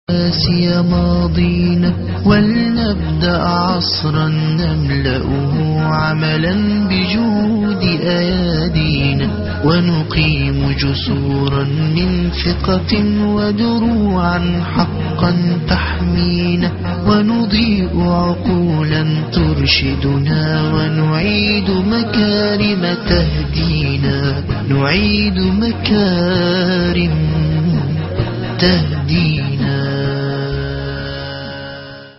ناسي ماضينا ولنبدأ عصرا نملأه عملا بجود أيادينا ونقيم جسورا من ثقة ودروعا حقا تحمينا ونضيء عقولا ترشدنا ونعيد مكارم تهدينا نعيد مكارم تهدينا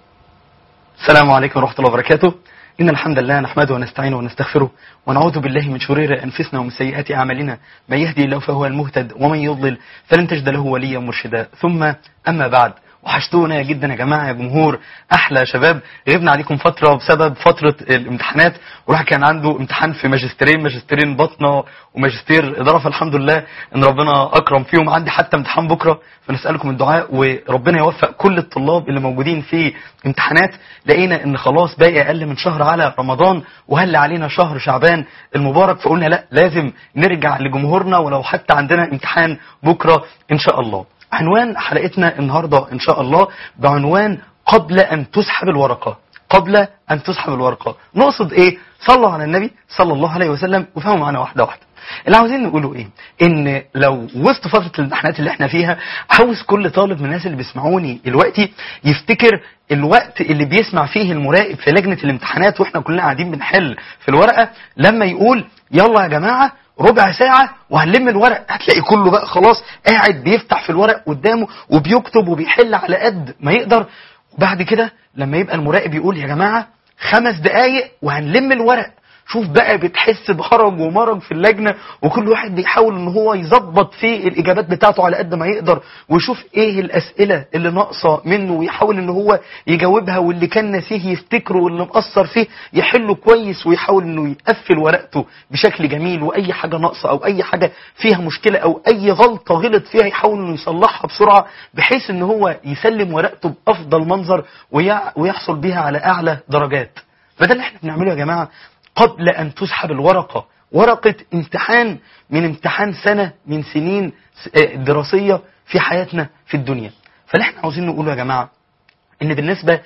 السلام عليكم ورحمة الله وبركاته إن الحمد لله نحمده ونستعينه ونستغفره ونعوذ بالله من شرور أنفسنا ومن سيئات أعمالنا من يهدي الله فهو المهتد ومن يضلل فلن تجد له وليا مرشدا ثم أما بعد وحشتونا جدا يا جماعة يا جمهور أحلى شباب غبنا عليكم فترة بسبب فترة الامتحانات وراح كان عنده امتحان في ماجستيرين ماجستيرين بطنة وماجستير إدارة فالحمد لله إن ربنا أكرم فيهم عندي حتى امتحان بكرة فنسألكم الدعاء وربنا يوفق كل الطلاب اللي موجودين في امتحانات لقينا إن خلاص باقي أقل من شهر على رمضان وهل علينا شهر شعبان المبارك فقلنا لا لازم نرجع لجمهورنا ولو حتى عندنا امتحان بكرة إن شاء الله عنوان حلقتنا النهاردة إن شاء الله بعنوان قبل أن تسحب الورقة قبل أن تسحب الورقة نقصد إيه صلوا على النبي صلى الله عليه وسلم وفهموا معنا واحدة واحدة اللي عاوزين نقوله ايه ان لو وسط فتره الامتحانات اللي احنا فيها عاوز كل طالب من الناس اللي بيسمعوني دلوقتي يفتكر الوقت اللي بيسمع فيه المراقب في لجنه الامتحانات واحنا كلنا قاعدين بنحل في الورقه لما يقول يلا يا جماعه ربع ساعة وهنلم الورق هتلاقي كله بقى خلاص قاعد بيفتح في الورق قدامه وبيكتب وبيحل على قد ما يقدر وبعد كده لما يبقى المراقب يقول يا جماعة خمس دقايق وهنلم الورق شوف بقى بتحس بهرج ومرج في اللجنة وكل واحد بيحاول ان هو يظبط في الاجابات بتاعته على قد ما يقدر ويشوف ايه الاسئلة اللي ناقصة منه ويحاول ان هو يجاوبها واللي كان ناسيه يفتكره واللي مقصر فيه يحله كويس ويحاول انه يقفل ورقته بشكل جميل واي حاجة ناقصة او اي حاجة فيها مشكلة او اي غلطة غلط فيها يحاول انه يصلحها بسرعة بحيث ان هو يسلم ورقته بافضل منظر ويع- ويحصل بيها على اعلى درجات فده اللي احنا بنعمله يا جماعة قبل أن تسحب الورقة ورقة امتحان من امتحان سنة من سنين س- آه دراسية في حياتنا في الدنيا فاللي احنا عاوزين نقوله يا جماعة ان بالنسبة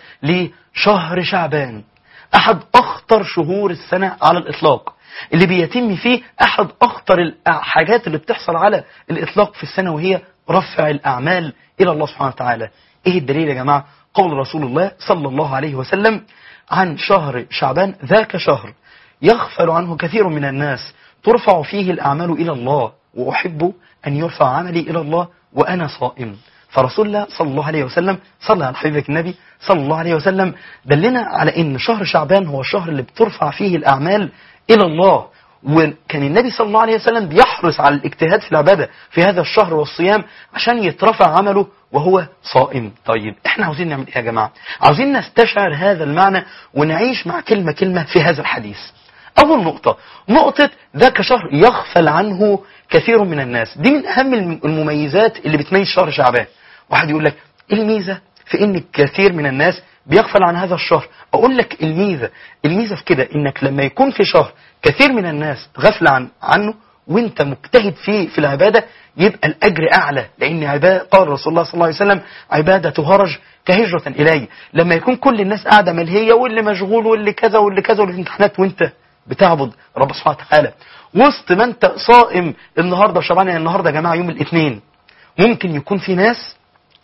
لشهر شعبان احد اخطر شهور السنة على الاطلاق اللي بيتم فيه احد اخطر الحاجات اللي بتحصل على الاطلاق في السنة وهي رفع الاعمال الى الله سبحانه وتعالى ايه الدليل يا جماعة قول رسول الله صلى الله عليه وسلم عن شهر شعبان ذاك شهر يغفل عنه كثير من الناس ترفع فيه الأعمال إلى الله وأحب أن يرفع عملي إلى الله وأنا صائم فرسول الله صلى الله عليه وسلم صلى على حبيبك النبي صلى الله عليه وسلم دلنا على أن شهر شعبان هو الشهر اللي بترفع فيه الأعمال إلى الله وكان النبي صلى الله عليه وسلم بيحرص على الاجتهاد في العبادة في هذا الشهر والصيام عشان يترفع عمله وهو صائم طيب احنا عاوزين نعمل ايه يا جماعة عاوزين نستشعر هذا المعنى ونعيش مع كلمة كلمة في هذا الحديث أول نقطة نقطة ذاك شهر يغفل عنه كثير من الناس دي من أهم الم- المميزات اللي بتميز شهر شعبان واحد يقول لك إيه الميزة في إن كثير من الناس بيغفل عن هذا الشهر أقول لك الميزة الميزة في كده إنك لما يكون في شهر كثير من الناس غفل عن عنه وانت مجتهد فيه في العبادة يبقى الأجر أعلى لأن عبادة قال رسول الله صلى الله عليه وسلم عبادة هرج كهجرة إلي لما يكون كل الناس قاعدة ملهية واللي مشغول واللي كذا واللي كذا واللي في امتحانات وانت بتعبد رب سبحانه وتعالى وسط ما انت صائم النهارده شبعان يعني النهارده يا جماعه يوم الاثنين ممكن يكون في ناس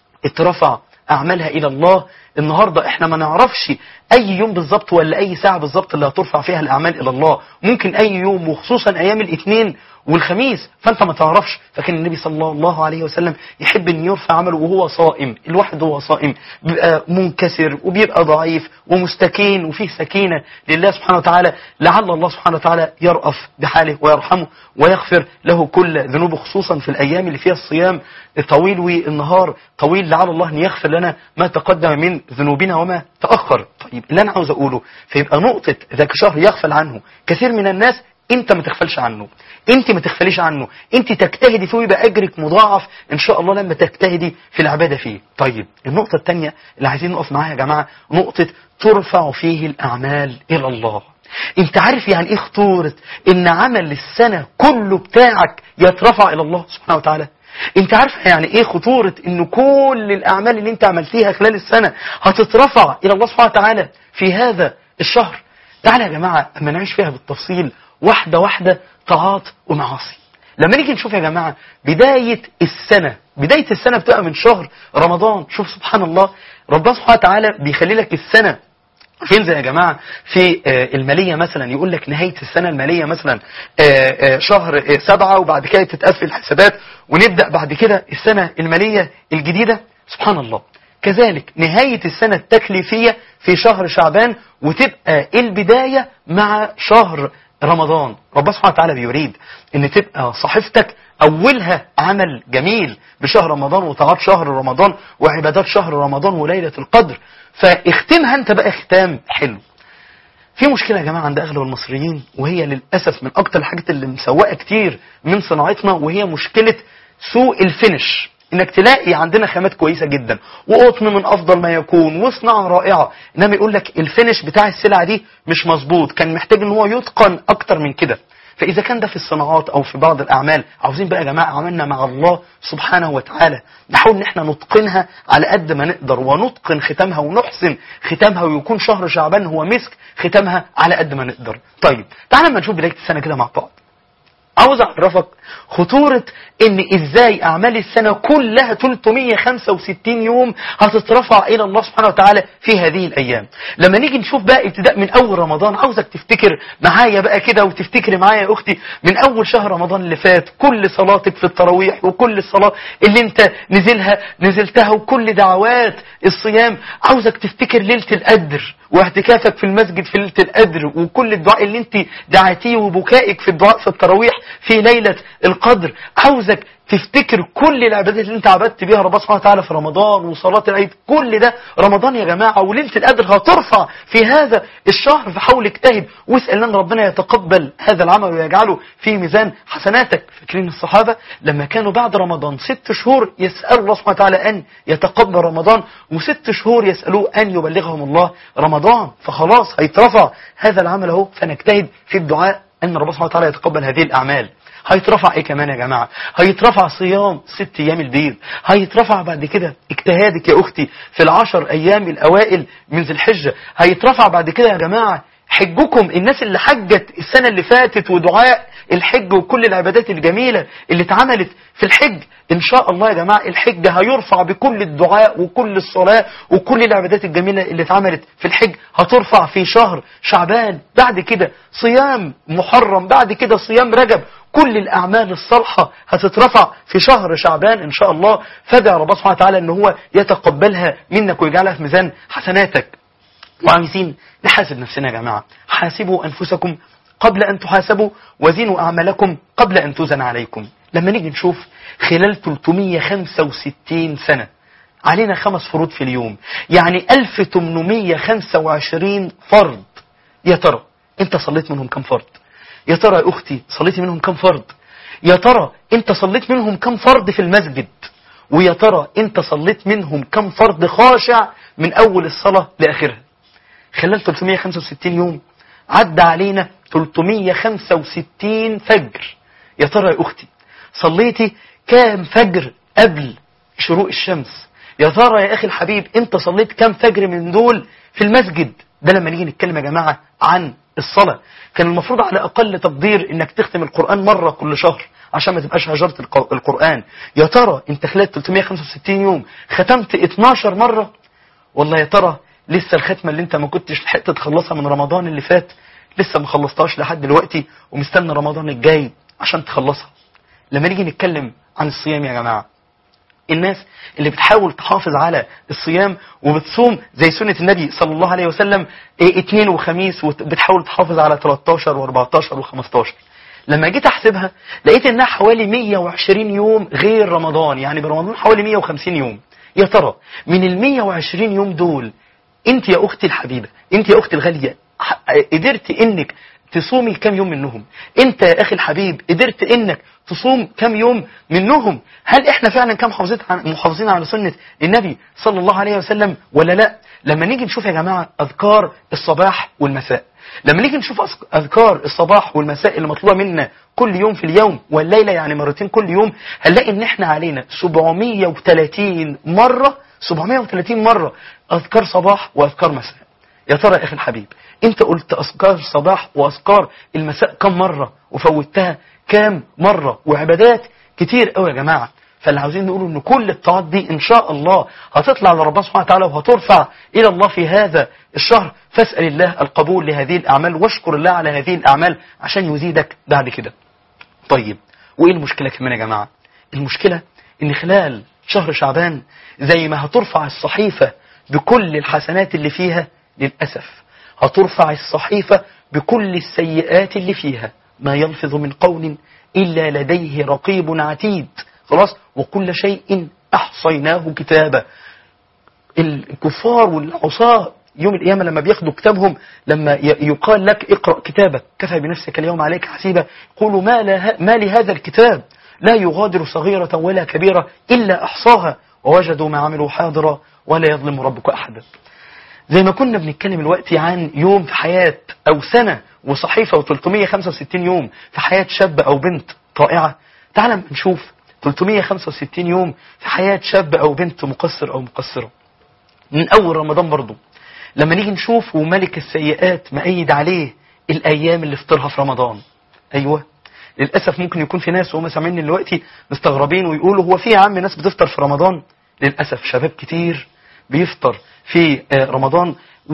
اترفع اعمالها الى الله النهارده احنا ما نعرفش اي يوم بالظبط ولا اي ساعه بالظبط اللي هترفع فيها الاعمال الى الله ممكن اي يوم وخصوصا ايام الاثنين والخميس فانت ما تعرفش فكان النبي صلى الله عليه وسلم يحب ان يرفع عمله وهو صائم الواحد وهو صائم بيبقى منكسر وبيبقى ضعيف ومستكين وفيه سكينه لله سبحانه وتعالى لعل الله سبحانه وتعالى يرأف بحاله ويرحمه ويغفر له كل ذنوبه خصوصا في الايام اللي فيها الصيام طويل والنهار طويل لعل الله ان يغفر لنا ما تقدم من ذنوبنا وما تاخر طيب اللي انا عاوز اقوله فيبقى نقطه ذاك شهر يغفل عنه كثير من الناس انت ما تغفلش عنه انت ما تغفليش عنه انت تجتهدي فيه ويبقى اجرك مضاعف ان شاء الله لما تجتهدي في العباده فيه طيب النقطه الثانيه اللي عايزين نقف معاها يا جماعه نقطه ترفع فيه الاعمال الى الله انت عارف يعني ايه خطورة ان عمل السنة كله بتاعك يترفع الى الله سبحانه وتعالى انت عارفه يعني ايه خطوره ان كل الاعمال اللي انت عملتيها خلال السنه هتترفع الى الله سبحانه وتعالى في هذا الشهر تعالى يا جماعه اما نعيش فيها بالتفصيل واحده واحده طاعات ومعاصي لما نيجي نشوف يا جماعه بدايه السنه بدايه السنه بتبقى من شهر رمضان شوف سبحان الله ربنا سبحانه وتعالى بيخلي لك السنه فين زي يا جماعة في آه، المالية مثلا يقول لك نهاية السنة المالية مثلا آه، آه، شهر آه، سبعة وبعد كده تتقفل الحسابات ونبدأ بعد كده السنة المالية الجديدة سبحان الله كذلك نهاية السنة التكليفية في شهر شعبان وتبقى البداية مع شهر رمضان ربنا سبحانه وتعالى بيريد ان تبقى صحيفتك اولها عمل جميل بشهر رمضان وطاعات شهر رمضان وعبادات شهر رمضان وليلة القدر فاختمها انت بقى ختام حلو في مشكلة يا جماعة عند أغلب المصريين وهي للأسف من أكتر الحاجات اللي مسوقة كتير من صناعتنا وهي مشكلة سوء الفينش انك تلاقي عندنا خامات كويسة جدا وقطن من افضل ما يكون وصناعة رائعة انما يقول لك الفينش بتاع السلعة دي مش مظبوط كان محتاج ان هو يتقن اكتر من كده فإذا كان ده في الصناعات أو في بعض الأعمال عاوزين بقى يا جماعة عملنا مع الله سبحانه وتعالى نحاول إن احنا نتقنها على قد ما نقدر ونتقن ختامها ونحسن ختامها ويكون شهر شعبان هو مسك ختامها على قد ما نقدر طيب تعالى ما نشوف بداية السنة كده مع بعض عاوز اعرفك خطورة ان ازاي اعمال السنة كلها 365 يوم هتترفع الى الله سبحانه وتعالى في هذه الايام لما نيجي نشوف بقى ابتداء من اول رمضان عاوزك تفتكر معايا بقى كده وتفتكري معايا يا اختي من اول شهر رمضان اللي فات كل صلاتك في التراويح وكل الصلاة اللي انت نزلها نزلتها وكل دعوات الصيام عاوزك تفتكر ليلة القدر واعتكافك في المسجد في ليلة القدر وكل الدعاء اللي انت دعيتيه وبكائك في الدعاء في التراويح في ليلة القدر عاوزك تفتكر كل العبادات اللي انت عبدت بيها ربنا سبحانه وتعالى في رمضان وصلاة العيد كل ده رمضان يا جماعة وليلة القدر هترفع في هذا الشهر فحاول اجتهد واسأل ان ربنا يتقبل هذا العمل ويجعله في ميزان حسناتك فاكرين الصحابة لما كانوا بعد رمضان ست شهور يسألوا الله سبحانه وتعالى ان يتقبل رمضان وست شهور يسألوه ان يبلغهم الله رمضان فخلاص هيترفع هذا العمل اهو فنجتهد في الدعاء ان ربنا سبحانه وتعالى يتقبل هذه الاعمال هيترفع ايه كمان يا جماعة هيترفع صيام ست ايام البيض هيترفع بعد كده اجتهادك يا اختي في العشر ايام الاوائل من ذي الحجة هيترفع بعد كده يا جماعة حجكم الناس اللي حجت السنة اللي فاتت ودعاء الحج وكل العبادات الجميلة اللي اتعملت في الحج ان شاء الله يا جماعة الحج هيرفع بكل الدعاء وكل الصلاة وكل العبادات الجميلة اللي اتعملت في الحج هترفع في شهر شعبان بعد كده صيام محرم بعد كده صيام رجب كل الأعمال الصالحة هتترفع في شهر شعبان إن شاء الله فدع ربنا سبحانه وتعالى أن هو يتقبلها منك ويجعلها في ميزان حسناتك وعايزين نحاسب نفسنا يا جماعة حاسبوا أنفسكم قبل أن تحاسبوا وزنوا أعمالكم قبل أن توزن عليكم لما نيجي نشوف خلال 365 سنة علينا خمس فروض في اليوم يعني 1825 فرض يا ترى انت صليت منهم كم فرض يا ترى يا أختي صليتي منهم كم فرض يا ترى انت صليت منهم كم فرض في المسجد ويا ترى انت صليت منهم كم فرض خاشع من أول الصلاة لآخرها خلال 365 يوم عدى علينا 365 فجر يا ترى يا أختي صليتي كام فجر قبل شروق الشمس يا ترى يا أخي الحبيب أنت صليت كام فجر من دول في المسجد ده لما نيجي نتكلم يا جماعة عن الصلاة كان المفروض على أقل تقدير إنك تختم القرآن مرة كل شهر عشان ما تبقاش هجرت الق- القرآن يا ترى أنت خلال 365 يوم ختمت 12 مرة والله يا ترى لسه الختمة اللي انت ما كنتش لحقت تخلصها من رمضان اللي فات لسه ما خلصتهاش لحد دلوقتي ومستنى رمضان الجاي عشان تخلصها لما نيجي نتكلم عن الصيام يا جماعة الناس اللي بتحاول تحافظ على الصيام وبتصوم زي سنة النبي صلى الله عليه وسلم ايه اتنين وخميس وبتحاول تحافظ على 13 و14 و15 لما جيت احسبها لقيت انها حوالي 120 يوم غير رمضان يعني برمضان حوالي 150 يوم يا ترى من ال 120 يوم دول انت يا اختي الحبيبة انت يا اختي الغالية ح- قدرتي انك تصومي كام يوم منهم انت يا اخي الحبيب قدرت انك تصوم كام يوم منهم هل احنا فعلا كم محافظين عن محافظين على سنة النبي صلى الله عليه وسلم ولا لا لما نيجي نشوف يا جماعة اذكار الصباح والمساء لما نيجي نشوف أذك- اذكار الصباح والمساء اللي مطلوبة منا كل يوم في اليوم والليلة يعني مرتين كل يوم هنلاقي ان احنا علينا 730 مرة 730 مرة اذكار صباح واذكار مساء يا ترى يا اخي الحبيب انت قلت اذكار الصباح واذكار المساء كم مرة وفوتها كام مرة وعبادات كتير قوي يا جماعة فاللي عاوزين نقوله ان كل الطاعات دي ان شاء الله هتطلع لربنا سبحانه وتعالى وهترفع الى الله في هذا الشهر فاسأل الله القبول لهذه الاعمال واشكر الله على هذه الاعمال عشان يزيدك بعد كده طيب وايه المشكلة كمان يا جماعة المشكلة ان خلال شهر شعبان زي ما هترفع الصحيفة بكل الحسنات اللي فيها للأسف هترفع الصحيفة بكل السيئات اللي فيها ما يلفظ من قول إلا لديه رقيب عتيد خلاص وكل شيء أحصيناه كتابا الكفار والعصاة يوم القيامة لما بياخدوا كتابهم لما ي- يقال لك اقرأ كتابك كفى بنفسك اليوم عليك حسيبا يقولوا ما, له ما لهذا الكتاب لا يغادر صغيرة ولا كبيرة إلا أحصاها ووجدوا ما عملوا حاضرا ولا يظلم ربك أحدا زي ما كنا بنتكلم الوقت عن يوم في حياة أو سنة وصحيفة و365 يوم في حياة شاب أو بنت طائعة تعال نشوف 365 يوم في حياة شاب أو بنت مقصر أو مقصرة من أول رمضان برضو لما نيجي نشوف وملك السيئات مأيد عليه الأيام اللي فطرها في رمضان أيوة للأسف ممكن يكون في ناس وهم سامعيني دلوقتي مستغربين ويقولوا هو في يا عم ناس بتفطر في رمضان للأسف شباب كتير بيفطر في آه، رمضان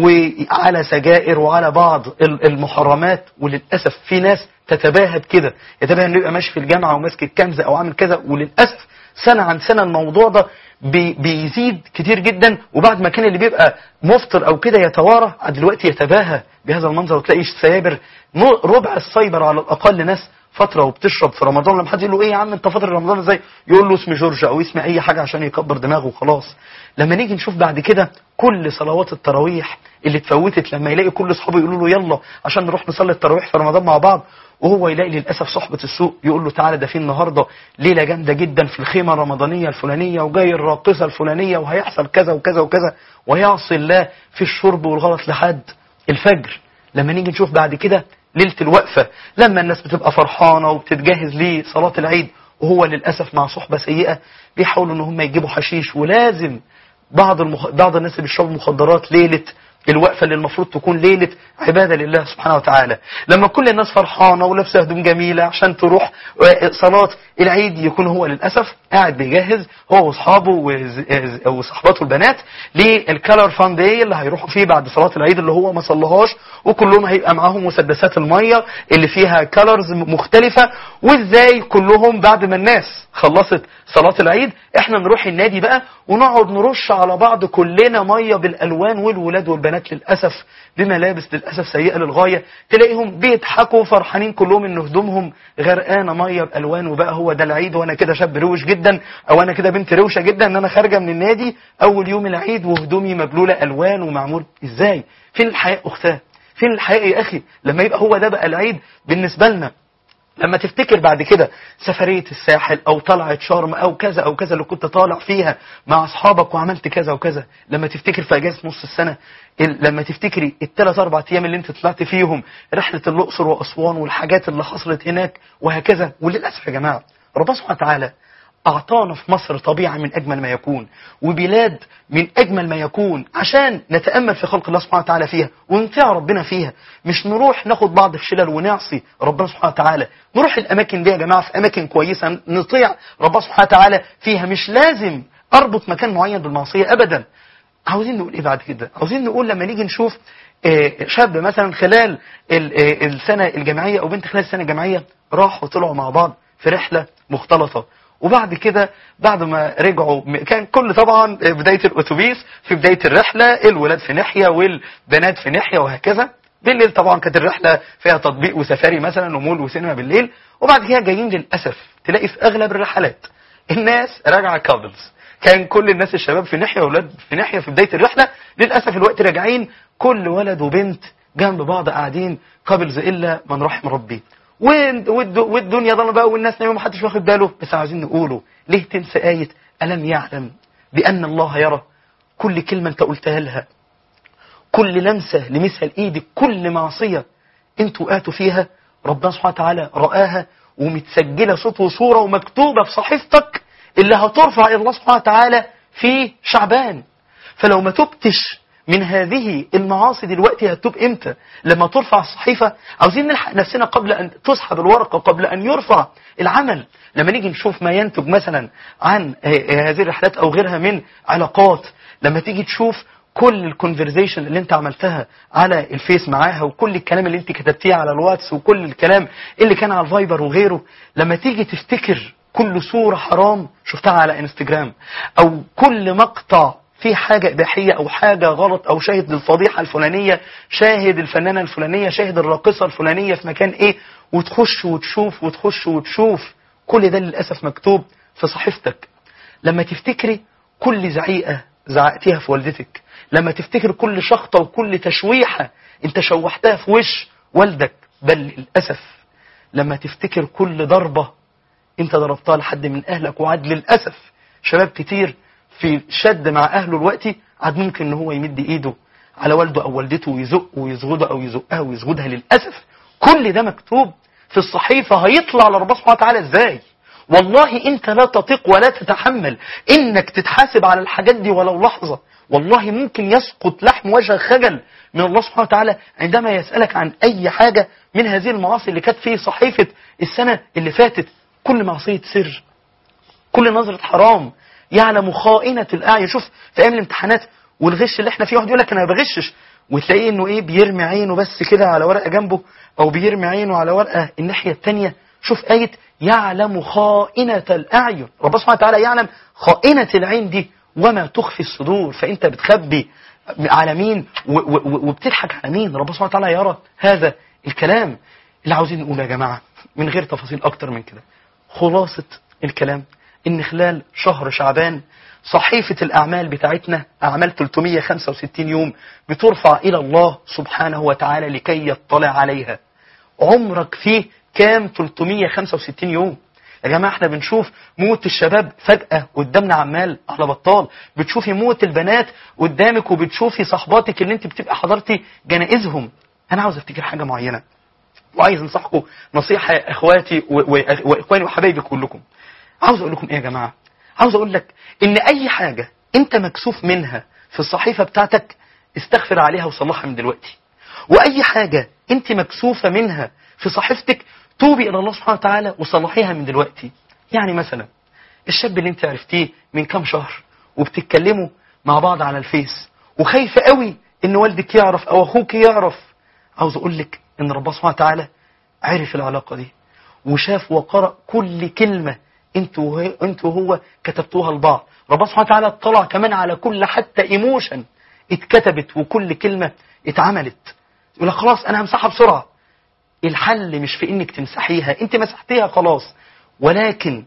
وعلى سجائر وعلى بعض ال- المحرمات وللأسف في ناس تتباهى بكده يتباهى انه يبقى ماشي في الجامعة وماسك الكنز او عامل كذا وللأسف سنة عن سنة الموضوع ده بي بيزيد كتير جدا وبعد ما كان اللي بيبقى مفطر او كده يتوارى دلوقتي يتباهى بهذا المنظر وتلاقي السيابر نو- ربع السايبر على الاقل ناس فترة وبتشرب في رمضان لما حد يقول له ايه يا عم انت فاطر رمضان ازاي يقول له اسم جورج او اسم اي حاجة عشان يكبر دماغه وخلاص لما نيجي نشوف بعد كده كل صلوات التراويح اللي اتفوتت لما يلاقي كل اصحابه يقولوا له يلا عشان نروح نصلي التراويح في رمضان مع بعض وهو يلاقي للاسف صحبة السوق يقول له تعالى ده في النهارده ليله جامده جدا في الخيمه الرمضانيه الفلانيه وجاي الراقصه الفلانيه وهيحصل كذا وكذا وكذا ويعصي الله في الشرب والغلط لحد الفجر لما نيجي نشوف بعد كده ليلة الوقفة لما الناس بتبقى فرحانة وبتتجهز لصلاة العيد وهو للأسف مع صحبة سيئة بيحاولوا ان هم يجيبوا حشيش ولازم بعض المخ... بعض الناس اللي بيشربوا مخدرات ليلة الوقفة اللي المفروض تكون ليلة عبادة لله سبحانه وتعالى لما كل الناس فرحانة ولابسة هدوم جميلة عشان تروح آه، صلاة العيد يكون هو للأسف قاعد بيجهز هو واصحابه وز- وصحباته البنات للكالر فان داي اللي هيروحوا فيه بعد صلاة العيد اللي هو ما صلىهاش وكلهم هيبقى معاهم مسدسات المية اللي فيها كالرز مختلفة وازاي كلهم بعد ما الناس خلصت صلاة العيد احنا نروح النادي بقى ونقعد نرش على بعض كلنا مية بالالوان والولاد والبنات للاسف بملابس للاسف سيئة للغاية تلاقيهم بيضحكوا فرحانين كلهم ان هدومهم غرقانة مية بالوان وبقى هو ده العيد وانا كده شاب روش جدا او انا كده بنت روشة جدا ان انا خارجة من النادي اول يوم العيد وهدومي مبلولة الوان ومعمول ازاي فين الحياة اختاه فين الحياة يا اخي لما يبقى هو ده بقى العيد بالنسبة لنا لما تفتكر بعد كده سفرية الساحل او طلعة شرم او كذا او كذا اللي كنت طالع فيها مع اصحابك وعملت كذا وكذا لما تفتكر في اجازة نص السنة ال- لما تفتكري الثلاث اربع ايام اللي انت طلعت فيهم رحلة الاقصر واسوان والحاجات اللي حصلت هناك وهكذا وللاسف يا جماعة ربنا سبحانه وتعالى أعطانا في مصر طبيعة من أجمل ما يكون وبلاد من أجمل ما يكون عشان نتأمل في خلق الله سبحانه وتعالى فيها ونطيع ربنا فيها مش نروح ناخد بعض في شلل ونعصي ربنا سبحانه وتعالى نروح الأماكن دي يا جماعة في أماكن كويسة نطيع ربنا سبحانه وتعالى فيها مش لازم أربط مكان معين بالمعصية أبدا عاوزين نقول إيه بعد كده عاوزين نقول لما نيجي نشوف آه، شاب مثلا خلال ال- آه، السنة الجامعية أو بنت خلال السنة الجامعية راحوا طلعوا مع بعض في رحلة مختلطة وبعد كده بعد ما رجعوا م- كان كل طبعا بداية الأتوبيس في بداية الرحلة الولاد في ناحية والبنات في ناحية وهكذا بالليل طبعا كانت الرحلة فيها تطبيق وسفاري مثلا ومول وسينما بالليل وبعد كده جايين للأسف تلاقي في أغلب الرحلات الناس راجعة كابلز كان كل الناس الشباب في ناحية وولاد في ناحية في بداية الرحلة للأسف الوقت راجعين كل ولد وبنت جنب بعض قاعدين كابلز الا من رحم ربي وين- والد- والدنيا ضلمه بقى والناس نايمه محدش واخد باله بس عايزين نقوله ليه تنسى آية ألم يعلم بأن الله يرى كل كلمة أنت قلتها لها كل لمسة لمسها لإيدك كل معصية أنت وقعتوا فيها ربنا سبحانه وتعالى رآها ومتسجلة صوت وصورة ومكتوبة في صحيفتك اللي هترفع إلى الله سبحانه وتعالى في شعبان فلو ما تبتش من هذه المعاصي دلوقتي هتتوب امتى لما ترفع الصحيفة عاوزين نلحق نفسنا قبل ان تسحب الورقة قبل ان يرفع العمل لما نيجي نشوف ما ينتج مثلا عن ه- هذه الرحلات او غيرها من علاقات لما تيجي تشوف كل الكونفرزيشن اللي انت عملتها على الفيس معاها وكل الكلام اللي انت كتبتيه على الواتس وكل الكلام اللي كان على الفايبر وغيره لما تيجي تفتكر كل صورة حرام شفتها على انستجرام او كل مقطع في حاجة إباحية أو حاجة غلط أو شاهد للفضيحة الفلانية شاهد الفنانة الفلانية شاهد الراقصة الفلانية في مكان إيه وتخش وتشوف وتخش وتشوف كل ده للأسف مكتوب في صحيفتك لما تفتكري كل زعيقة زعقتيها في والدتك لما تفتكر كل شخطة وكل تشويحة انت شوحتها في وش والدك بل للأسف لما تفتكر كل ضربة انت ضربتها لحد من اهلك وعاد للاسف شباب كتير في شد مع اهله دلوقتي عاد ممكن ان هو يمد ايده على والده او والدته ويزق ويزغده او يزقها ويزغدها للاسف كل ده مكتوب في الصحيفه هيطلع لربنا سبحانه وتعالى ازاي والله انت لا تطيق ولا تتحمل انك تتحاسب على الحاجات دي ولو لحظه والله ممكن يسقط لحم وجه خجل من الله سبحانه وتعالى عندما يسألك عن أي حاجة من هذه المعاصي اللي كانت في صحيفة السنة اللي فاتت كل معصية سر كل نظرة حرام يعلم خائنة الأعين شوف في أيام الامتحانات والغش اللي احنا فيه واحد يقول لك أنا ما بغشش وتلاقيه إنه إيه بيرمي عينه بس كده على ورقة جنبه أو بيرمي عينه على ورقة الناحية التانية شوف آية يعلم خائنة الأعين ربنا سبحانه وتعالى يعلم خائنة العين دي وما تخفي الصدور فأنت بتخبي على مين و- و- و- وبتضحك على مين ربنا سبحانه وتعالى يرى هذا الكلام اللي عاوزين نقوله يا جماعة من غير تفاصيل أكتر من كده خلاصة الكلام إن خلال شهر شعبان صحيفة الأعمال بتاعتنا أعمال 365 يوم بترفع إلى الله سبحانه وتعالى لكي يطلع عليها عمرك فيه كام 365 يوم يا جماعة احنا بنشوف موت الشباب فجأة قدامنا عمال على بطال بتشوفي موت البنات قدامك وبتشوفي صحباتك اللي انت بتبقى حضرتي جنائزهم انا عاوز افتكر حاجة معينة وعايز انصحكم نصيحة يا اخواتي و- و- واخواني وحبايبي كلكم عاوز اقول لكم ايه يا جماعة عاوز اقول لك ان اي حاجة انت مكسوف منها في الصحيفة بتاعتك استغفر عليها وصلحها من دلوقتي واي حاجة انت مكسوفة منها في صحيفتك توبي الى الله سبحانه وتعالى وصلحيها من دلوقتي يعني مثلا الشاب اللي انت عرفتيه من كام شهر وبتتكلموا مع بعض على الفيس وخايفة قوي ان والدك يعرف او اخوك يعرف عاوز اقول لك ان ربنا سبحانه وتعالى عرف العلاقة دي وشاف وقرأ كل كلمة انت وهو, انت وهو كتبتوها لبعض ربنا سبحانه وتعالى اطلع كمان على كل حتى ايموشن اتكتبت وكل كلمة اتعملت يقول لك خلاص انا همسحها بسرعة الحل مش في انك تمسحيها انت مسحتيها خلاص ولكن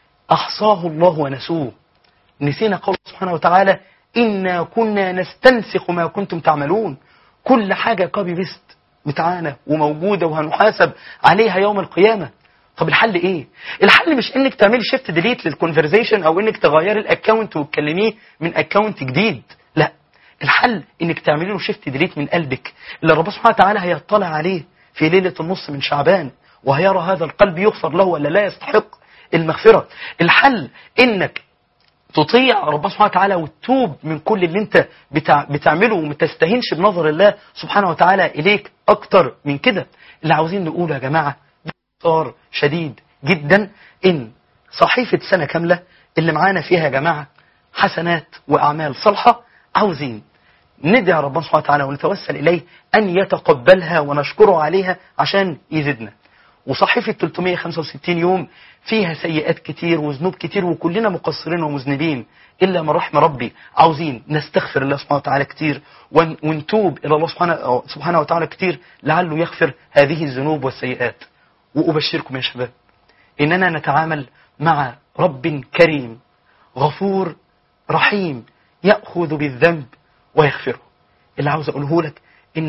احصاه الله ونسوه نسينا قول سبحانه وتعالى إنا كنا نستنسخ ما كنتم تعملون كل حاجة كوبي بيست بتاعنا وموجودة وهنحاسب عليها يوم القيامة طب الحل ايه الحل مش انك تعملي شيفت ديليت للكونفرزيشن او انك تغيري الاكونت وتكلميه من اكونت جديد لا الحل انك تعملي له شيفت ديليت من قلبك اللي ربنا سبحانه وتعالى هيطلع عليه في ليلة النص من شعبان وهيرى هذا القلب يغفر له ولا لا يستحق المغفرة الحل انك تطيع ربنا سبحانه وتعالى وتتوب من كل اللي انت بتع... بتعمله وما تستهينش بنظر الله سبحانه وتعالى اليك اكتر من كده اللي عاوزين نقوله يا جماعه باختصار شديد جدا ان صحيفه سنه كامله اللي معانا فيها يا جماعه حسنات واعمال صالحه عاوزين ندعي ربنا سبحانه وتعالى ونتوسل اليه ان يتقبلها ونشكره عليها عشان يزيدنا وصحيفة 365 يوم فيها سيئات كتير وذنوب كتير وكلنا مقصرين ومذنبين إلا من رحم ربي عاوزين نستغفر الله سبحانه وتعالى كتير ون- ونتوب إلى الله سبحانه, سبحانه وتعالى كتير لعله يغفر هذه الذنوب والسيئات وأبشركم يا شباب إننا نتعامل مع رب كريم غفور رحيم يأخذ بالذنب ويغفره اللي عاوز أقوله لك إنك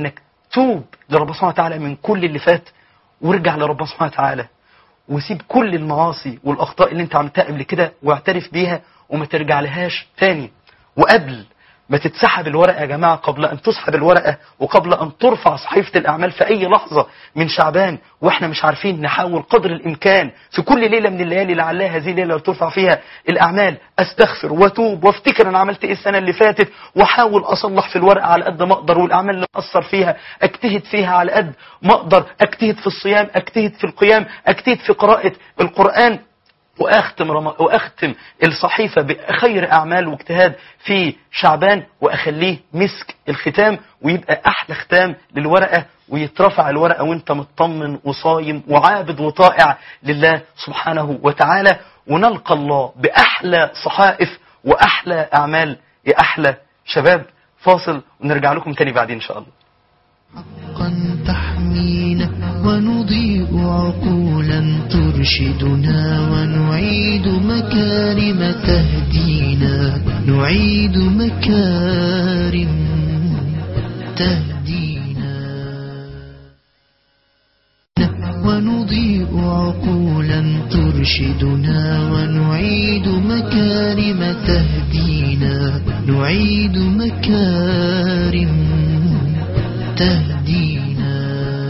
توب لربنا سبحانه وتعالى من كل اللي فات وارجع لربنا سبحانه وتعالى وسيب كل المعاصي والاخطاء اللي انت عملتها قبل كده واعترف بيها وما ترجع لهاش تاني وقبل ما تتسحب الورقة يا جماعة قبل أن تسحب الورقة وقبل أن ترفع صحيفة الأعمال في أي لحظة من شعبان وإحنا مش عارفين نحاول قدر الإمكان في كل ليلة من الليالي لعلها هذه الليلة اللي ترفع فيها الأعمال أستغفر وأتوب وأفتكر أنا عملت إيه السنة اللي فاتت وأحاول أصلح في الورقة على قد ما أقدر والأعمال اللي أثر فيها أجتهد فيها على قد ما أقدر أجتهد في الصيام أجتهد في القيام أجتهد في قراءة القرآن واختم رم... واختم الصحيفه بخير اعمال واجتهاد في شعبان واخليه مسك الختام ويبقى احلى ختام للورقه ويترفع الورقه وانت مطمن وصايم وعابد وطائع لله سبحانه وتعالى ونلقى الله باحلى صحائف واحلى اعمال يا احلى شباب فاصل ونرجع لكم تاني بعدين ان شاء الله حقا تحمينا ونضيء عقولا ترشدنا ونعيد مكارم تهدينا نعيد مكارم تهدينا ونضيء عقولا ترشدنا ونعيد مكارم تهدينا نعيد مكارم تهدينا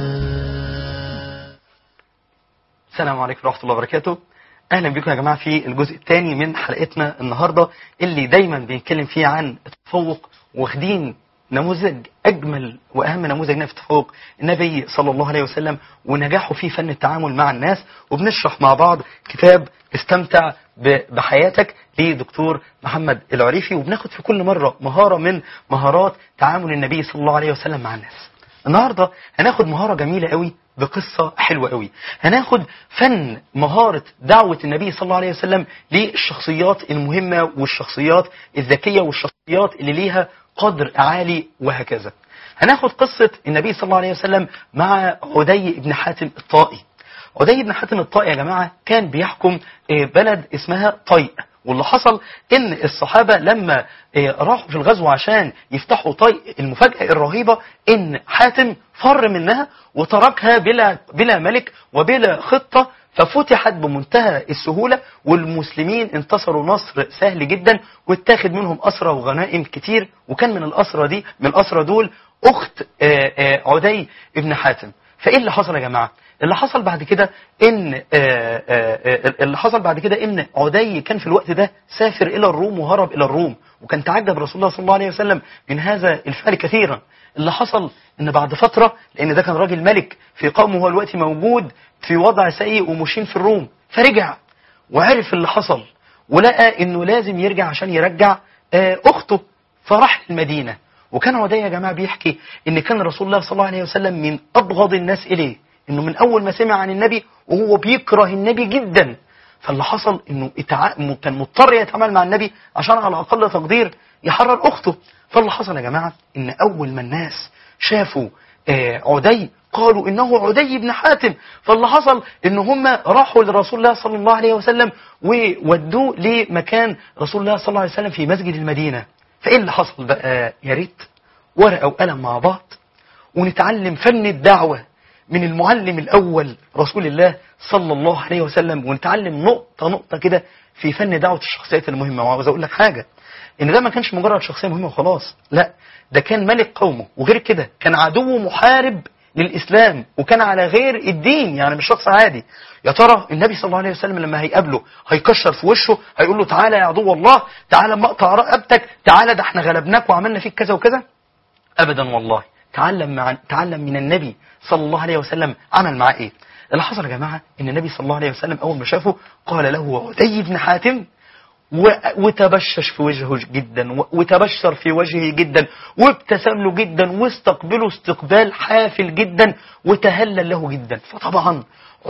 السلام عليكم ورحمة الله وبركاته أهلا بكم يا جماعة في الجزء الثاني من حلقتنا النهاردة اللي دايما بنتكلم فيه عن التفوق واخدين نموذج أجمل وأهم نموذج لنا في التفوق النبي صلى الله عليه وسلم ونجاحه في فن التعامل مع الناس وبنشرح مع بعض كتاب استمتع ب- بحياتك لدكتور محمد العريفي وبناخد في كل مرة مهارة من مهارات تعامل النبي صلى الله عليه وسلم مع الناس النهارده هناخد مهارة جميلة قوي بقصة حلوة قوي هناخد فن مهارة دعوة النبي صلى الله عليه وسلم للشخصيات المهمة والشخصيات الذكية والشخصيات اللي ليها قدر عالي وهكذا هناخد قصة النبي صلى الله عليه وسلم مع عدي بن حاتم الطائي عدي بن حاتم الطائي يا جماعة كان بيحكم آه، بلد اسمها طيء واللي حصل ان الصحابة لما آه، راحوا في الغزو عشان يفتحوا طيء المفاجأة الرهيبة ان حاتم فر منها وتركها بلا, بلا ملك وبلا خطة ففتحت بمنتهى السهولة والمسلمين انتصروا نصر سهل جدا واتاخد منهم أسرى وغنائم كتير وكان من الأسرى دي من الأسرى دول أخت آه، آه، عدي ابن حاتم فإيه اللي حصل يا جماعة اللي حصل بعد كده ان آه، آه، آه، اللي حصل بعد كده ان عدي كان في الوقت ده سافر الى الروم وهرب الى الروم وكان تعجب رسول الله صلى الله عليه وسلم من هذا الفعل كثيرا اللي حصل ان بعد فترة لان ده كان راجل ملك في قومه هو الوقت موجود في وضع سيء ومشين في الروم فرجع وعرف اللي حصل ولقى انه لازم يرجع عشان يرجع آه، اخته فراح المدينة وكان عدي يا جماعة بيحكي ان كان رسول الله صلى الله عليه وسلم من ابغض الناس اليه انه من اول ما سمع عن النبي وهو بيكره النبي جدا فاللي حصل انه اتع... م- كان مضطر يتعامل مع النبي عشان على اقل تقدير يحرر اخته فاللي حصل يا جماعة ان اول ما الناس شافوا آه، عدي قالوا انه عدي بن حاتم فاللي حصل ان هم راحوا لرسول الله صلى الله عليه وسلم وودوه لمكان رسول الله صلى الله عليه وسلم في مسجد المدينة فايه اللي حصل بقى يا ريت ورقة وقلم مع بعض ونتعلم فن الدعوة من المعلم الأول رسول الله صلى الله عليه وسلم ونتعلم نقطة نقطة كده في فن دعوة الشخصيات المهمة وعاوز أقول لك حاجة إن ده ما كانش مجرد شخصية مهمة وخلاص لا ده كان ملك قومه وغير كده كان عدو محارب للإسلام وكان على غير الدين يعني مش شخص عادي يا ترى النبي صلى الله عليه وسلم لما هيقابله هيكشر في وشه هيقول له تعالى يا عدو الله تعالى ما اقطع رقبتك تعالى ده احنا غلبناك وعملنا فيك كذا وكذا ابدا والله تعلم مع تعلم من النبي صلى الله عليه وسلم عمل معاه ايه اللي حصل يا جماعه ان النبي صلى الله عليه وسلم اول ما شافه قال له عدي بن حاتم و- وتبشش في وجهه جدا و- وتبشر في وجهه جدا وابتسم له جدا واستقبله استقبال حافل جدا وتهلل له جدا فطبعا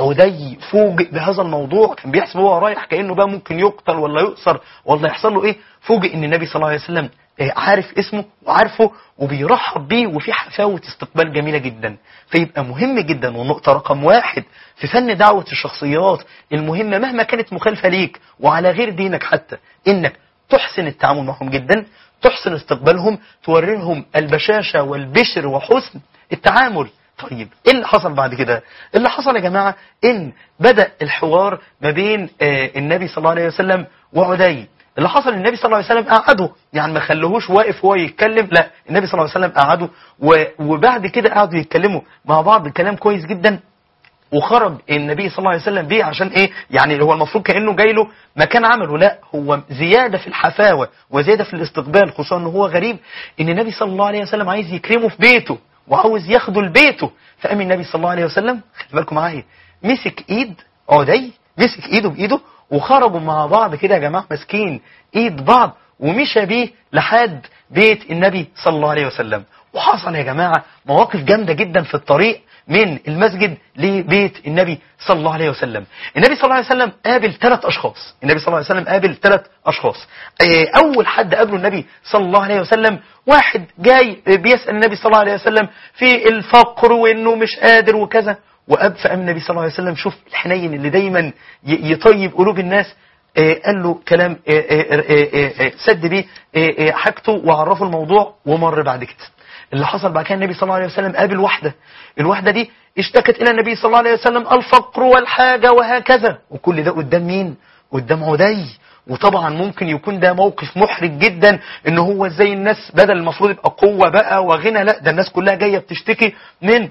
عدي فوجئ بهذا الموضوع كان بيحسب هو رايح كانه بقى ممكن يقتل ولا يؤسر ولا يحصل له ايه فوجئ ان النبي صلى الله عليه وسلم آه، عارف اسمه وعارفه وبيرحب بيه وفي حفاوة استقبال جميلة جدا فيبقى مهم جدا والنقطة رقم واحد في فن دعوة الشخصيات المهمة مهما كانت مخالفة ليك وعلى غير دينك حتى انك تحسن التعامل معهم جدا تحسن استقبالهم توريهم البشاشة والبشر وحسن التعامل طيب ايه اللي حصل بعد كده اللي حصل يا جماعة ان بدأ الحوار ما بين آه، النبي صلى الله عليه وسلم وعدي اللي حصل النبي صلى الله عليه وسلم قعده يعني ما خلوهوش واقف وهو يتكلم لا النبي صلى الله عليه وسلم قعده و- وبعد كده قعدوا يتكلموا مع بعض كلام كويس جدا وخرج النبي صلى الله عليه وسلم بيه عشان ايه يعني هو المفروض كانه جاي له مكان عمله لا هو زياده في الحفاوه وزياده في الاستقبال خصوصا ان هو غريب ان النبي صلى الله عليه وسلم عايز يكرمه في بيته وعاوز ياخده لبيته فقام النبي صلى الله عليه وسلم خلي بالكم معايا مسك ايد عدي مسك ايده بايده وخرجوا مع بعض كده يا جماعه ماسكين ايد بعض ومشى بيه لحد بيت النبي صلى الله عليه وسلم وحصل يا جماعه مواقف جامده جدا في الطريق من المسجد لبيت النبي صلى الله عليه وسلم النبي صلى الله عليه وسلم قابل ثلاث أشخاص النبي صلى الله عليه وسلم قابل ثلاث أشخاص آه، أول حد قابله النبي صلى الله عليه وسلم واحد جاي بيسأل النبي صلى الله عليه وسلم في الفقر وإنه مش قادر وكذا وأب فقام النبي صلى الله عليه وسلم شوف الحنين اللي دايما ي- يطيب قلوب الناس آه، قال له كلام آه، آه، آه، آه، آه، سد بيه آه، آه، حاجته وعرفه الموضوع ومر بعد كده اللي حصل بعد كده النبي صلى الله عليه وسلم قابل واحدة الواحدة دي اشتكت إلى النبي صلى الله عليه وسلم الفقر والحاجة وهكذا وكل ده قدام مين؟ قدام عدي وطبعا ممكن يكون ده موقف محرج جدا ان هو ازاي الناس بدل المفروض يبقى قوة بقى وغنى لا ده الناس كلها جاية بتشتكي من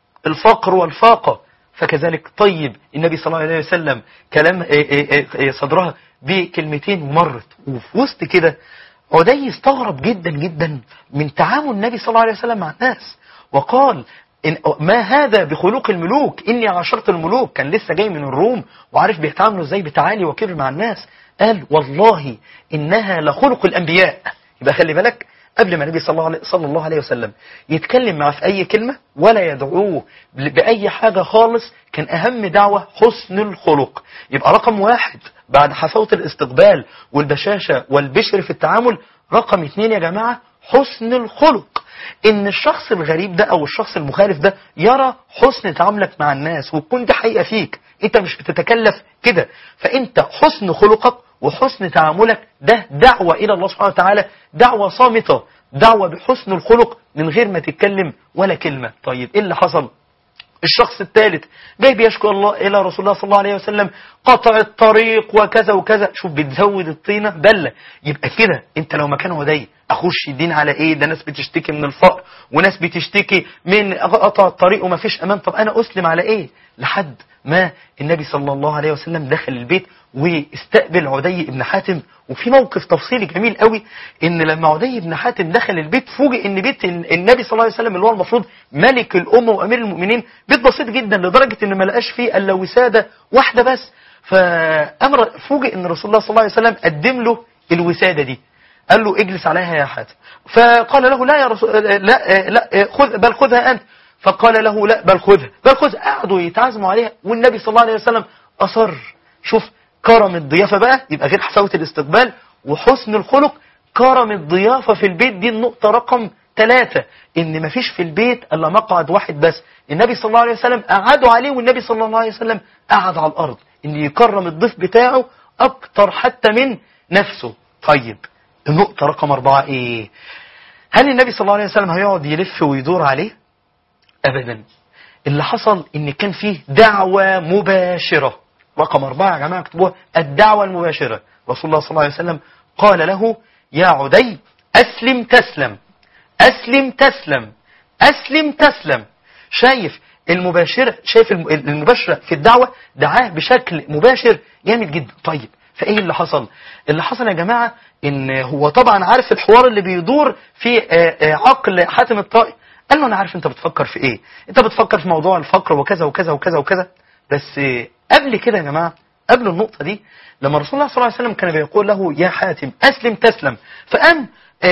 الفقر والفاقة فكذلك طيب النبي صلى الله عليه وسلم كلام إيه إيه إيه إيه صدرها بكلمتين ومرت وفي وسط كده عدي استغرب جدا جدا من تعامل النبي صلى الله عليه وسلم مع الناس وقال إن ما هذا بخلوق الملوك إني عاشرت الملوك كان لسه جاي من الروم وعارف بيتعاملوا ازاي بتعالي وكبر مع الناس قال والله إنها لخلق الأنبياء يبقى خلي بالك قبل ما النبي صلى الله عليه, صلى الله عليه وسلم يتكلم معه في أي كلمة ولا يدعوه بأي حاجة خالص كان أهم دعوة حسن الخلق يبقى رقم واحد بعد حفاوة الاستقبال والبشاشة والبشر في التعامل رقم اتنين يا جماعة حسن الخلق ان الشخص الغريب ده او الشخص المخالف ده يرى حسن تعاملك مع الناس وتكون دي حقيقة فيك انت مش بتتكلف كده فانت حسن خلقك وحسن تعاملك ده دعوة الى الله سبحانه وتعالى دعوة صامتة دعوة بحسن الخلق من غير ما تتكلم ولا كلمة طيب ايه اللي حصل الشخص الثالث جاي بيشكو الله إلى رسول الله صلى الله عليه وسلم قطع الطريق وكذا وكذا شوف بتزود الطينة بلة يبقى كده انت لو مكان هدي اخش الدين على ايه ده ناس بتشتكي من الفقر وناس بتشتكي من قطع الطريق وما فيش امان طب انا اسلم على ايه لحد ما النبي صلى الله عليه وسلم دخل البيت واستقبل عدي بن حاتم وفي موقف تفصيلي جميل قوي ان لما عدي بن حاتم دخل البيت فوجئ ان بيت النبي صلى الله عليه وسلم اللي هو المفروض ملك الامه وامير المؤمنين بيت بسيط جدا لدرجه ان ما لقاش فيه الا وساده واحده بس فامر فوجئ ان رسول الله صلى الله عليه وسلم قدم له الوساده دي قال له اجلس عليها يا حاتم فقال له لا يا رسول لا لا خذ بل خذها انت فقال له لا بل خذها بل خذها قعدوا يتعازموا عليها والنبي صلى الله عليه وسلم اصر شوف كرم الضيافه بقى يبقى غير حفاوه الاستقبال وحسن الخلق كرم الضيافه في البيت دي النقطه رقم ثلاثة ان مفيش في البيت الا مقعد واحد بس النبي صلى الله عليه وسلم قعدوا عليه والنبي صلى الله عليه وسلم قعد على الارض ان يكرم الضيف بتاعه اكتر حتى من نفسه طيب النقطة رقم أربعة إيه هل النبي صلى الله عليه وسلم هيقعد يلف ويدور عليه أبدا اللي حصل إن كان فيه دعوة مباشرة رقم أربعة يا جماعة اكتبوها الدعوة المباشرة رسول الله صلى الله عليه وسلم قال له يا عدي أسلم تسلم أسلم تسلم أسلم تسلم شايف المباشرة شايف المباشرة في الدعوة دعاه بشكل مباشر جامد جدا طيب فايه اللي حصل اللي حصل يا جماعة ان هو طبعا عارف الحوار اللي بيدور في عقل حاتم الطائي قال له انا عارف انت بتفكر في ايه انت بتفكر في موضوع الفقر وكذا وكذا وكذا وكذا بس قبل كده يا جماعة قبل النقطة دي لما رسول الله صلى الله عليه وسلم كان بيقول له يا حاتم اسلم تسلم فقام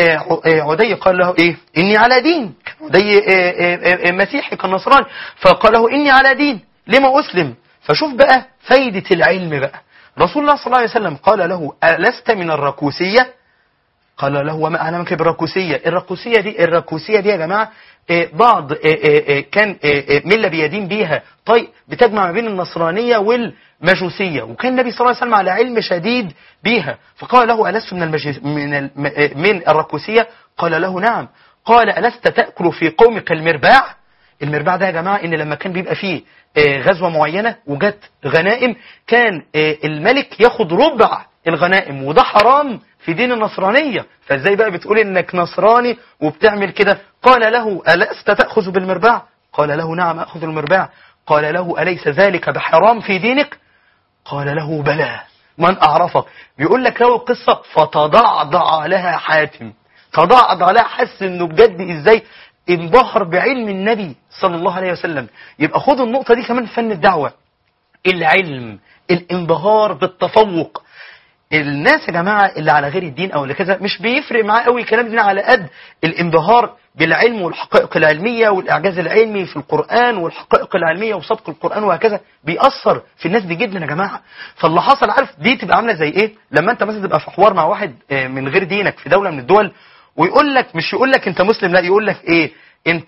عدي قال له ايه اني على دين عدي مسيحي كان نصراني فقال له اني على دين لما اسلم فشوف بقى فايدة العلم بقى رسول الله صلى الله عليه وسلم قال له ألست من الركوسية قال له وما أعلمك بالركوسية الركوسية دي الركوسية دي يا جماعة بعض كان ملة بيدين بيها طيب بتجمع ما بين النصرانية والمجوسية وكان النبي صلى الله عليه وسلم على علم شديد بيها فقال له ألست من المجوس من من الركوسية قال له نعم قال ألست تأكل في قومك المرباع المرباع ده يا جماعة ان لما كان بيبقى فيه آه، غزوة معينة وجت غنائم كان آه، الملك ياخد ربع الغنائم وده حرام في دين النصرانية فازاي بقى بتقول انك نصراني وبتعمل كده قال له ألست تأخذ بالمرباع قال له نعم أخذ المرباع قال له أليس ذلك بحرام في دينك قال له بلى من أعرفك بيقول لك له القصة فتضعضع لها حاتم تضعضع لها حس انه بجد ازاي انبهر بعلم النبي صلى الله عليه وسلم يبقى خد النقطة دي كمان في فن الدعوة العلم الانبهار بالتفوق الناس يا جماعة اللي على غير الدين او اللي كذا مش بيفرق معاه قوي الكلام ده على قد الانبهار بالعلم والحقائق العلمية والاعجاز العلمي في القرآن والحقائق العلمية وصدق القرآن وهكذا بيأثر في الناس دي جدا يا جماعة فاللي حصل عارف دي تبقى عاملة زي ايه لما انت مثلا تبقى في حوار مع واحد آه، من غير دينك في دولة من الدول ويقول لك مش يقول لك انت مسلم لا يقول لك ايه انت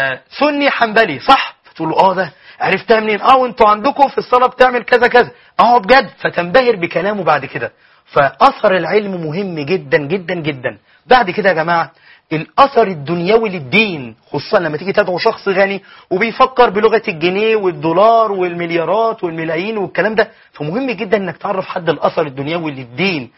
سني حنبلي صح فتقول له اه ده عرفتها منين اه وانتوا عندكم في الصلاه بتعمل كذا كذا اه بجد فتنبهر بكلامه بعد كده فاثر العلم مهم جدا جدا جدا بعد كده يا جماعه الاثر الدنيوي للدين خصوصا لما تيجي تدعو شخص غني وبيفكر بلغه الجنيه والدولار والمليارات والملايين والكلام ده فمهم جدا انك تعرف حد الاثر الدنيوي للدين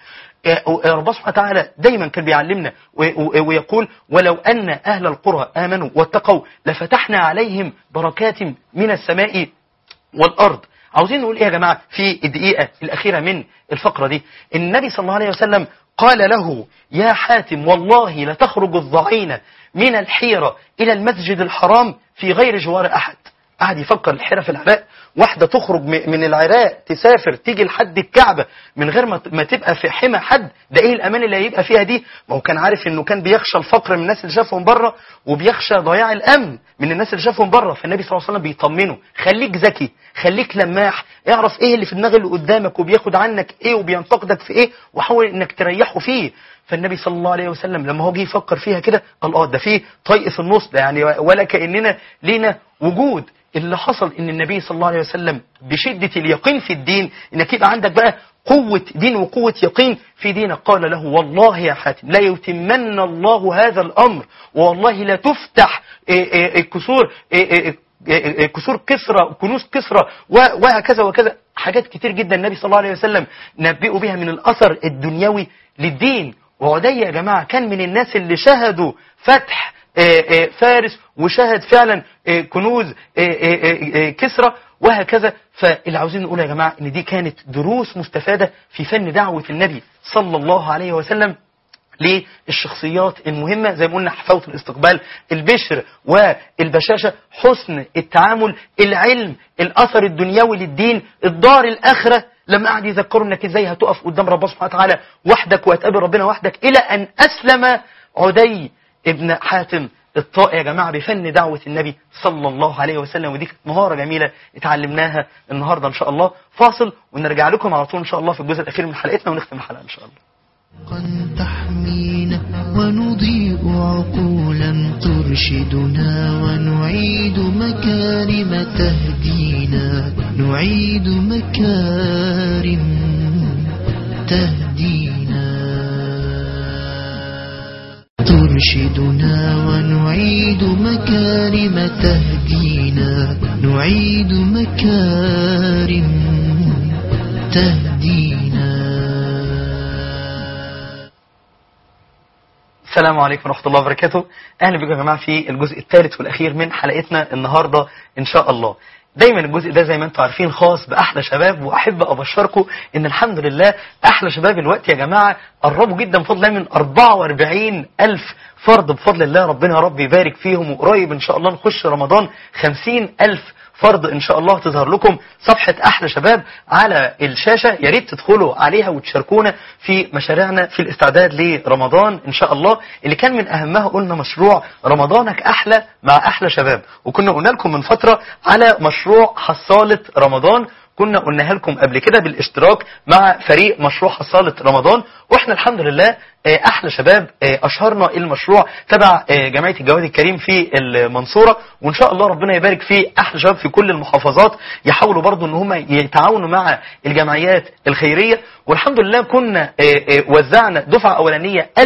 ربنا سبحانه وتعالى دايما كان بيعلمنا و- و- ويقول ولو أن أهل القرى آمنوا واتقوا لفتحنا عليهم بركات من السماء والأرض عاوزين نقول ايه يا جماعة في الدقيقة الأخيرة من الفقرة دي النبي صلى الله عليه وسلم قال له يا حاتم والله لتخرج الضعينة من الحيرة إلى المسجد الحرام في غير جوار أحد قعد يفكر الحيرة في العراق واحدة تخرج م- من العراق تسافر تيجي لحد الكعبة من غير ما ت- ما تبقى في حمى حد ده ايه الامان اللي هيبقى فيها دي ما هو كان عارف انه كان بيخشى الفقر من الناس اللي شافهم بره وبيخشى ضياع الامن من الناس اللي شافهم بره فالنبي صلى الله عليه وسلم بيطمنه خليك ذكي خليك لماح اعرف ايه اللي في دماغ اللي قدامك وبياخد عنك ايه وبينتقدك في ايه وحاول انك تريحه فيه فالنبي صلى الله عليه وسلم لما هو جه يفكر فيها كده قال اه ده في طيق في النص ده يعني ولا كاننا لينا وجود اللي حصل ان النبي صلى الله عليه وسلم بشدة اليقين في الدين انك يبقى عندك بقى قوة دين وقوة يقين في دينك قال له والله يا حاتم لا يتمن الله هذا الامر والله لا تفتح إيه إيه إيه كسور إيه إيه إيه إيه إيه كسور كسرى كنوز كسرى و- وهكذا وكذا حاجات كتير جدا النبي صلى الله عليه وسلم نبئوا بها من الاثر الدنيوي للدين وعدي يا جماعة كان من الناس اللي شهدوا فتح آه، آه، فارس وشهد فعلا آه، كنوز آه، آه، آه، كسرى وهكذا فاللي عاوزين نقول يا جماعة ان دي كانت دروس مستفادة في فن دعوة النبي صلى الله عليه وسلم للشخصيات المهمة زي ما قلنا حفاوة الاستقبال البشر والبشاشة حسن التعامل العلم الأثر الدنيوي للدين الدار الآخرة لما قعد يذكروا انك ازاي هتقف قدام ربنا سبحانه وتعالى وحدك وهتقابل ربنا وحدك الى ان اسلم عدي ابن حاتم الطائي يا جماعة بفن دعوة النبي صلى الله عليه وسلم ودي كانت مهارة جميلة اتعلمناها النهاردة ان شاء الله فاصل ونرجع لكم على طول ان شاء الله في الجزء الاخير من حلقتنا ونختم الحلقة ان شاء الله قد تحمينا ونضيء عقولا ترشدنا ونعيد مكارم تهدينا نعيد مكارم تهدينا ترشدنا ونعيد مكارم تهدينا نعيد مكارم تهدينا السلام عليكم ورحمة الله وبركاته أهلا بكم يا جماعة في الجزء الثالث والأخير من حلقتنا النهاردة إن شاء الله دايما الجزء ده زي ما انتم عارفين خاص بأحلى شباب وأحب أبشركم إن الحمد لله أحلى شباب الوقت يا جماعة قربوا جدا بفضل الله من 44 ألف فرد بفضل الله ربنا يا رب يبارك فيهم وقريب إن شاء الله نخش رمضان 50 ألف فرض ان شاء الله تظهر لكم صفحة احلى شباب على الشاشة يا ريت تدخلوا عليها وتشاركونا في مشاريعنا في الاستعداد لرمضان ان شاء الله اللي كان من اهمها قلنا مشروع رمضانك احلى مع احلى شباب وكنا قلنا لكم من فترة على مشروع حصالة رمضان كنا قلناها لكم قبل كده بالاشتراك مع فريق مشروع حصالة رمضان واحنا الحمد لله آه، احلى شباب آه، اشهرنا المشروع تبع آه، جمعية الجواد الكريم في المنصورة وان شاء الله ربنا يبارك في احلى شباب في كل المحافظات يحاولوا برضو ان هم يتعاونوا مع الجمعيات الخيرية والحمد لله كنا آه، آه، وزعنا دفعة اولانية ألف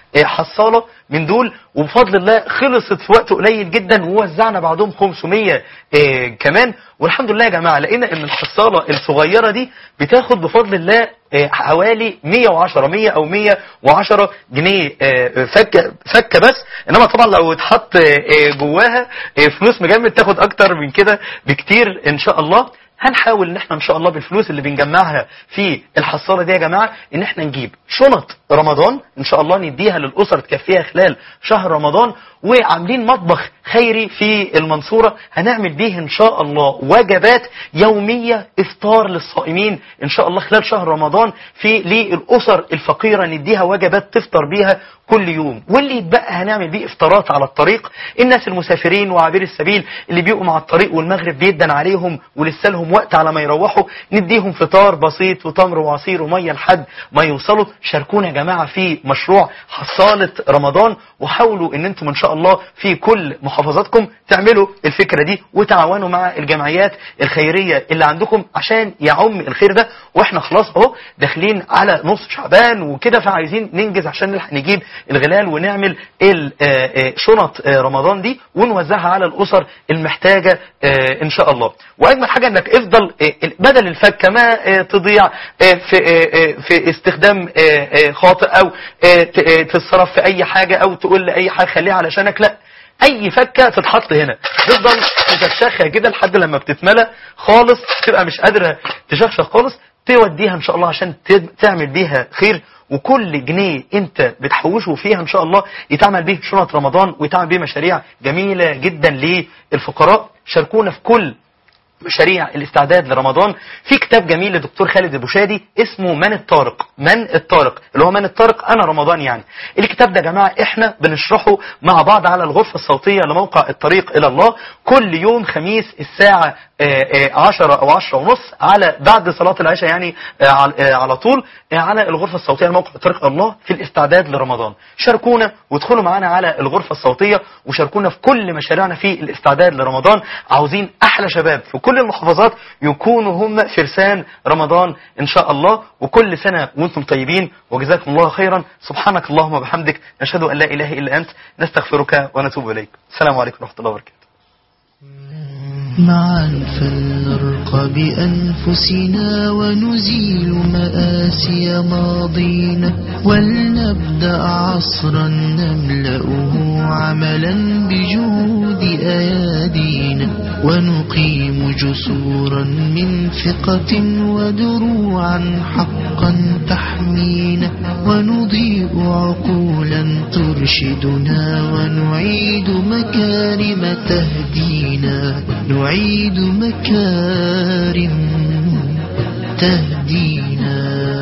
آه، حصالة من دول وبفضل الله خلصت في وقت قليل جدا ووزعنا بعدهم 500 آه، كمان والحمد لله يا جماعة لقينا ان الحصالة الصغيرة دي بتاخد بفضل الله آه، حوالي 110 100 او 110 جنيه آه، فكة فكة بس انما طبعا لو اتحط آه، آه، جواها آه، فلوس مجمد تاخد اكتر من كده بكتير ان شاء الله هنحاول ان احنا ان شاء الله بالفلوس اللي بنجمعها في الحصاله دي يا جماعه ان احنا نجيب شنط رمضان ان شاء الله نديها للاسر تكفيها خلال شهر رمضان وعاملين مطبخ خيري في المنصوره هنعمل بيه ان شاء الله وجبات يوميه افطار للصائمين ان شاء الله خلال شهر رمضان في للاسر الفقيره نديها وجبات تفطر بيها كل يوم واللي يتبقى هنعمل بيه افطارات على الطريق الناس المسافرين وعابر السبيل اللي بيبقوا مع الطريق والمغرب بيدن عليهم ولسه لهم وقت على ما يروحوا نديهم فطار بسيط وتمر وعصير وميه لحد ما يوصلوا شاركونا يا جماعه في مشروع حصاله رمضان وحاولوا ان انتم ان شاء الله في كل محافظاتكم تعملوا الفكره دي وتعاونوا مع الجمعيات الخيريه اللي عندكم عشان يعم الخير ده واحنا خلاص اهو داخلين على نص شعبان وكده فعايزين ننجز عشان نلحق نجيب الغلال ونعمل ال- آه، آه، شنط آه، رمضان دي ونوزعها على الاسر المحتاجه آه، ان شاء الله واجمل حاجه انك افضل آه، بدل الفكه ما آه، تضيع آه، في آه، آه، في استخدام آه، آه، خاطئ او آه، ت- آه، تتصرف في اي حاجه او تقول لاي حاجه خليها علشانك لا اي فكه تتحط هنا تفضل تشخشخها كده لحد لما بتتملى خالص تبقى مش قادره تشخشخ خالص توديها ان شاء الله عشان تد- تعمل بيها خير وكل جنيه انت بتحوشه فيها ان شاء الله يتعمل به شنط رمضان ويتعمل به مشاريع جميله جدا للفقراء شاركونا في كل مشاريع الاستعداد لرمضان في كتاب جميل لدكتور خالد البوشادي اسمه من الطارق من الطارق اللي هو من الطارق انا رمضان يعني الكتاب ده يا جماعه احنا بنشرحه مع بعض على الغرفه الصوتيه لموقع الطريق الى الله كل يوم خميس الساعه آه، آه، 10 او 10 ونص على بعد صلاه العشاء يعني آه، على- آه، على طول آه، على الغرفه الصوتيه لموقع الطريق الى الله في الاستعداد لرمضان شاركونا وادخلوا معانا على الغرفه الصوتيه وشاركونا في كل مشاريعنا في الاستعداد لرمضان عاوزين احلى شباب في كل المحافظات يكونوا هم فرسان رمضان ان شاء الله وكل سنه وانتم طيبين وجزاكم الله خيرا سبحانك اللهم وبحمدك نشهد ان لا اله الا انت نستغفرك ونتوب اليك السلام عليكم ورحمه الله وبركاته معا فلنرقى بأنفسنا ونزيل مآسي ماضينا ولنبدأ عصرا نملأه عملا بجهود أيادينا ونقيم جسورا من ثقة ودروعا حقا تحمينا ونضيء عقولا ترشدنا ونعيد مكارم تهدينا نعيد مكارم تهدينا